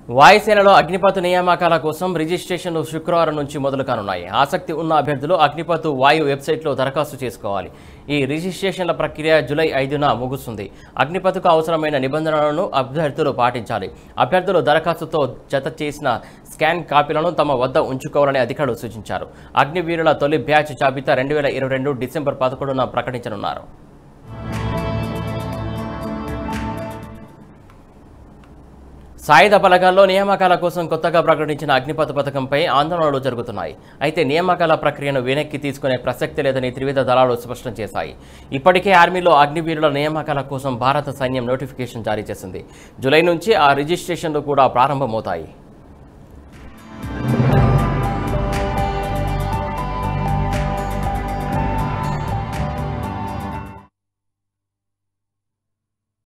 వాయుసేనలో అగ్నిపథ్ నియామకాల కోసం రిజిస్ట్రేషన్లు శుక్రవారం నుంచి మొదలు కానున్నాయి ఆసక్తి ఉన్న అభ్యర్థులు అగ్నిపథ్ వాయు వెబ్సైట్లో దరఖాస్తు చేసుకోవాలి ఈ రిజిస్ట్రేషన్ల ప్రక్రియ జూలై ఐదున ముగుస్తుంది అగ్నిపథ్కు అవసరమైన నిబంధనలను అభ్యర్థులు పాటించాలి అభ్యర్థులు దరఖాస్తుతో జత చేసిన స్కాన్ కాపీలను తమ వద్ద ఉంచుకోవాలని అధికారులు సూచించారు అగ్నివీరుల తొలి బ్యాచ్ జాబితా రెండు వేల ఇరవై రెండు డిసెంబర్ పదకొండున ప్రకటించనున్నారు సాయుధ బలగాల్లో నియామకాల కోసం కొత్తగా ప్రకటించిన అగ్నిపథ పథకంపై ఆందోళనలు జరుగుతున్నాయి అయితే నియామకాల ప్రక్రియను వెనక్కి తీసుకునే ప్రసక్తి లేదని త్రివిధ దళాలు స్పష్టం చేశాయి ఇప్పటికే ఆర్మీలో అగ్నివీరుల నియామకాల కోసం భారత సైన్యం నోటిఫికేషన్ జారీ చేసింది జూలై నుంచి ఆ రిజిస్ట్రేషన్లు కూడా ప్రారంభమవుతాయి